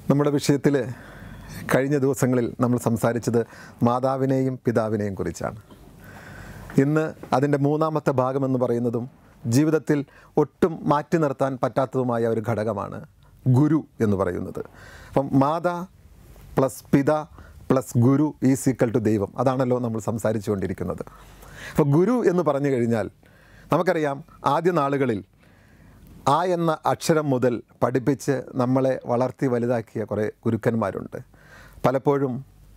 നമ്മുടെ വിഷയത്തിൽ കഴിഞ്ഞ ദിവസങ്ങളിൽ നമ്മൾ സംസാരിച്ചത് മാതാവിനെയും പിതാവിനെയും കുറിച്ചാണ് ഇന്ന് അതിൻ്റെ മൂന്നാമത്തെ ഭാഗമെന്ന് പറയുന്നതും ജീവിതത്തിൽ ഒട്ടും മാറ്റി നിർത്താൻ പറ്റാത്തതുമായ ഒരു ഘടകമാണ് ഗുരു എന്ന് പറയുന്നത് അപ്പം മാതാ പ്ലസ് പിത പ്ലസ് ഗുരു ഈസ് ഈക്വൽ ടു ദൈവം അതാണല്ലോ നമ്മൾ സംസാരിച്ചു കൊണ്ടിരിക്കുന്നത് അപ്പോൾ ഗുരു എന്ന് പറഞ്ഞു കഴിഞ്ഞാൽ നമുക്കറിയാം ആദ്യ നാളുകളിൽ ആ എന്ന അക്ഷരം മുതൽ പഠിപ്പിച്ച് നമ്മളെ വളർത്തി വലുതാക്കിയ കുറേ ഗുരുക്കന്മാരുണ്ട് പലപ്പോഴും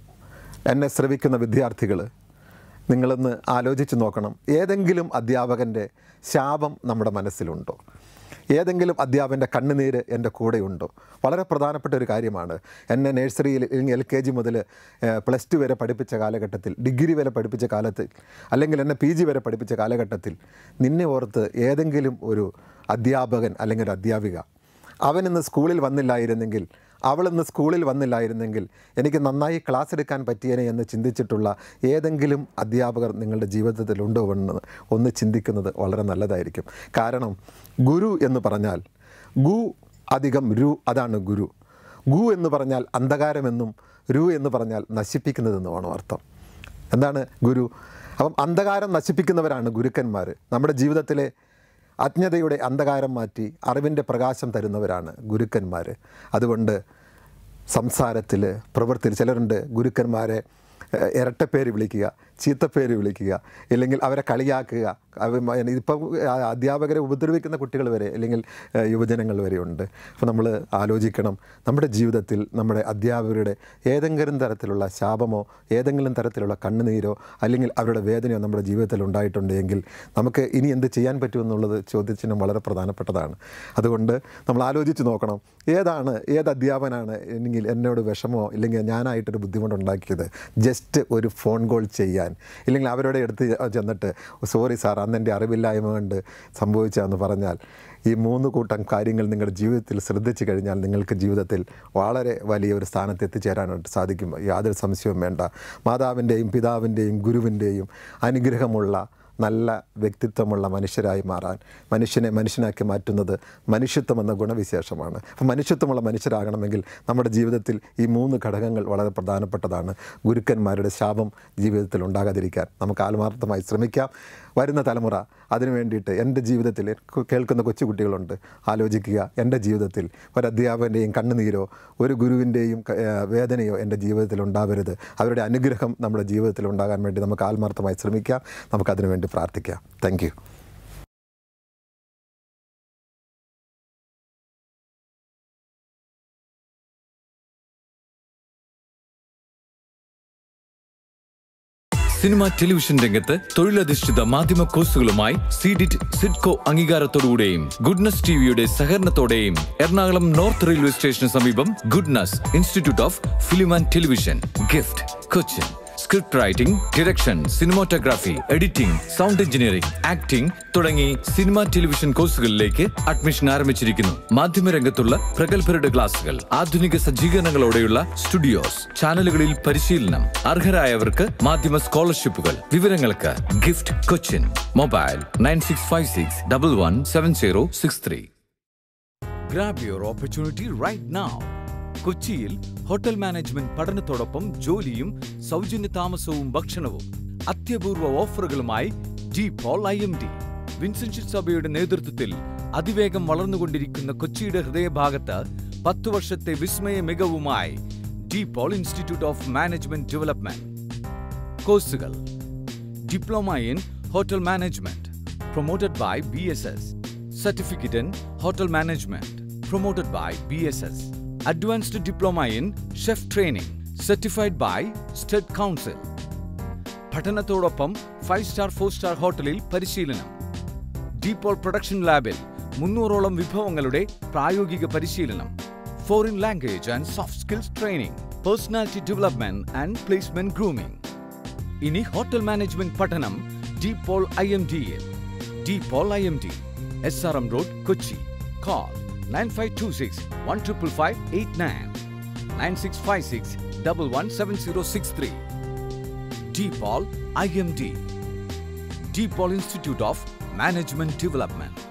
എന്നെ ശ്രവിക്കുന്ന വിദ്യാർത്ഥികൾ നിങ്ങളൊന്ന് ആലോചിച്ച് നോക്കണം ഏതെങ്കിലും അധ്യാപകൻ്റെ ശാപം നമ്മുടെ മനസ്സിലുണ്ടോ ഏതെങ്കിലും അധ്യാപകൻ്റെ കണ്ണുനീര് എൻ്റെ കൂടെയുണ്ടോ വളരെ പ്രധാനപ്പെട്ട ഒരു കാര്യമാണ് എന്നെ നഴ്സറിയിൽ അല്ലെങ്കിൽ എൽ കെ ജി മുതൽ പ്ലസ് ടു വരെ പഠിപ്പിച്ച കാലഘട്ടത്തിൽ ഡിഗ്രി വരെ പഠിപ്പിച്ച കാലത്തിൽ അല്ലെങ്കിൽ എന്നെ പി ജി വരെ പഠിപ്പിച്ച കാലഘട്ടത്തിൽ നിന്നെ ഓർത്ത് ഏതെങ്കിലും ഒരു അധ്യാപകൻ അല്ലെങ്കിൽ ഒരു അധ്യാപിക അവൻ ഇന്ന് സ്കൂളിൽ വന്നില്ലായിരുന്നെങ്കിൽ അവൾ ഇന്ന് സ്കൂളിൽ വന്നില്ലായിരുന്നെങ്കിൽ എനിക്ക് നന്നായി ക്ലാസ് എടുക്കാൻ പറ്റിയേനെ എന്ന് ചിന്തിച്ചിട്ടുള്ള ഏതെങ്കിലും അധ്യാപകർ നിങ്ങളുടെ ജീവിതത്തിലുണ്ടോ എന്ന് ഒന്ന് ചിന്തിക്കുന്നത് വളരെ നല്ലതായിരിക്കും കാരണം ഗുരു എന്ന് പറഞ്ഞാൽ ഗു അധികം രു അതാണ് ഗുരു ഗു എന്ന് പറഞ്ഞാൽ അന്ധകാരമെന്നും രു എന്ന് പറഞ്ഞാൽ നശിപ്പിക്കുന്നതെന്നുമാണ് അർത്ഥം എന്താണ് ഗുരു അപ്പം അന്ധകാരം നശിപ്പിക്കുന്നവരാണ് ഗുരുക്കന്മാർ നമ്മുടെ ജീവിതത്തിലെ അജ്ഞതയുടെ അന്ധകാരം മാറ്റി അറിവിൻ്റെ പ്രകാശം തരുന്നവരാണ് ഗുരുക്കന്മാർ അതുകൊണ്ട് സംസാരത്തിൽ പ്രവൃത്തിയിൽ ചിലരുണ്ട് ഗുരുക്കന്മാരെ ഏഹ്, ഇരട്ടപ്പേര് വിളിക്കുക ചീത്തപ്പേര് വിളിക്കുക ഇല്ലെങ്കിൽ അവരെ കളിയാക്കുക അവ- ഇപ്പം ആ അധ്യാപകരെ ഉപദ്രവിക്കുന്ന കുട്ടികൾ വരെ അല്ലെങ്കിൽ ഏഹ്, യുവജനങ്ങൾ വരെ ഉണ്ട് അപ്പോൾ നമ്മൾ ആലോചിക്കണം നമ്മുടെ ജീവിതത്തിൽ നമ്മുടെ അധ്യാപകരുടെ ഏതെങ്കിലും തരത്തിലുള്ള ശാപമോ ഏതെങ്കിലും തരത്തിലുള്ള കണ്ണുനീരോ അല്ലെങ്കിൽ അവരുടെ വേദനയോ നമ്മുടെ ജീവിതത്തിൽ ഉണ്ടായിട്ടുണ്ടെങ്കിൽ നമുക്ക് ഇനി എന്ത് ചെയ്യാൻ പറ്റുമെന്നുള്ളത് ചോദ്യചിഹ്നം വളരെ പ്രധാനപ്പെട്ടതാണ് അതുകൊണ്ട് നമ്മൾ ആലോചിച്ച് നോക്കണം ഏതാണ് ഏത് അധ്യാപനാണ് അല്ലെങ്കിൽ എന്നോട് വിഷമോ ഇല്ലെങ്കിൽ ഞാനായിട്ടൊരു ബുദ്ധിമുട്ടുണ്ടാക്കിയത് ജസ്റ്റ് ഒരു ഫോൺ കോൾ ചെയ്യാൻ ഇല്ലെങ്കിൽ അവരുടെ അടുത്ത് ചെന്നിട്ട് സോറി സാർ അന്ന് എൻ്റെ അറിവില്ലായ്മ കൊണ്ട് സംഭവിച്ചതെന്ന് പറഞ്ഞാൽ ഈ മൂന്ന് കൂട്ടം കാര്യങ്ങൾ നിങ്ങളുടെ ജീവിതത്തിൽ ശ്രദ്ധിച്ചു കഴിഞ്ഞാൽ നിങ്ങൾക്ക് ജീവിതത്തിൽ വളരെ വലിയ ഒരു സ്ഥാനത്ത് എത്തിച്ചേരാനായിട്ട് സാധിക്കും യാതൊരു സംശയവും വേണ്ട മാതാവിൻ്റെയും പിതാവിൻ്റെയും ഗുരുവിൻ്റെയും അനുഗ്രഹമുള്ള നല്ല വ്യക്തിത്വമുള്ള മനുഷ്യരായി മാറാൻ മനുഷ്യനെ മനുഷ്യനാക്കി മാറ്റുന്നത് മനുഷ്യത്വം എന്ന ഗുണവിശേഷമാണ് അപ്പം മനുഷ്യത്വമുള്ള മനുഷ്യരാകണമെങ്കിൽ നമ്മുടെ ജീവിതത്തിൽ ഈ മൂന്ന് ഘടകങ്ങൾ വളരെ പ്രധാനപ്പെട്ടതാണ് ഗുരുക്കന്മാരുടെ ശാപം ജീവിതത്തിൽ ഉണ്ടാകാതിരിക്കാൻ നമുക്ക് ആത്മാർത്ഥമായി ശ്രമിക്കാം വരുന്ന തലമുറ അതിനു വേണ്ടിയിട്ട് എൻ്റെ ജീവിതത്തിൽ കു- കേൾക്കുന്ന കൊച്ചുകുട്ടികളുണ്ട് ആലോചിക്കുക എൻ്റെ ജീവിതത്തിൽ ഒരു അധ്യാപകൻ്റെയും കണ്ണുനീരോ ഒരു ഗുരുവിൻ്റെയും ക- ഏഹ് വേദനയോ എൻ്റെ ജീവിതത്തിൽ ഉണ്ടാവരുത് അവരുടെ അനുഗ്രഹം നമ്മുടെ ജീവിതത്തിൽ ഉണ്ടാകാൻ വേണ്ടി നമുക്ക് ആത്മാർത്ഥമായി ശ്രമിക്കാം നമുക്കതിനു വേണ്ടി പ്രാർത്ഥിക്കാം താങ്ക് യു സിനിമ ടെലിവിഷൻ രംഗത്ത് തൊഴിലധിഷ്ഠിത മാധ്യമ കോഴ്സുകളുമായി സീഡിറ്റ് സിഡ്കോ അംഗീകാരത്തോടുകൂടെയും ഗുഡ്നസ് ടിവിയുടെ സഹകരണത്തോടെയും എറണാകുളം നോർത്ത് റെയിൽവേ സ്റ്റേഷന് സമീപം Goodness institute of film and television GIFT Cochin script writing direction cinematography editing sound engineering acting തുടങ്ങി സിനിമ ടെലിവിഷൻ കോഴ്സുകളിലേക്ക് അഡ്മിഷൻ ആരംഭിച്ചിരിക്കുന്നു മാധ്യമരംഗത്തുള്ള പ്രഗത്ഭരുടെ ക്ലാസുകൾ ആധുനിക സജ്ജീകരണങ്ങളോടെയുള്ള സ്റ്റുഡിയോസ് ചാനലുകളിൽ പരിശീലനം അർഹരായവർക്ക് മാധ്യമ സ്കോളർഷിപ്പുകൾ വിവരങ്ങൾക്ക് GIFT Cochin mobile nine six five six double one seven zero six three grab your opportunity right now കൊച്ചിയിൽ ഹോട്ടൽ മാനേജ്മെന്റ് പഠനത്തോടൊപ്പം ജോലിയും സൗജന്യ താമസവും ഭക്ഷണവും അത്യപൂർവ ഓഫറുകളുമായി ജി Paul I M D Vincentian സഭയുടെ നേതൃത്വത്തിൽ അതിവേഗം വളർന്നുകൊണ്ടിരിക്കുന്ന കൊച്ചിയുടെ ഹൃദയഭാഗത്ത് പത്തു വർഷത്തെ വിസ്മയ മികവുമായി De Paul institute of management development കോഴ്സുകൾ Diploma in Hotel Management, promoted by BSS. Certificate in Hotel Management, promoted by BSS. Advanced Diploma in Chef Training, certified by State Council. പഠനത്തോടൊപ്പം ഫൈവ് സ്റ്റാർ ഫോർ സ്റ്റാർ ഹോട്ടലിൽ പരിശീലനം DePaul production ലാബിൽ മുന്നൂറോളം വിഭവങ്ങളുടെ പ്രായോഗിക പരിശീലനം foreign language and soft skills training personality development and placement grooming ഇനി hotel management പഠനം ഡി പോൾ ഐ എം ഡിയിൽ De Paul I M D S R M road Kochi call nine five two six one triple five eight nine nine six five six double one seven zero six three De Paul I M D De Paul institute of management development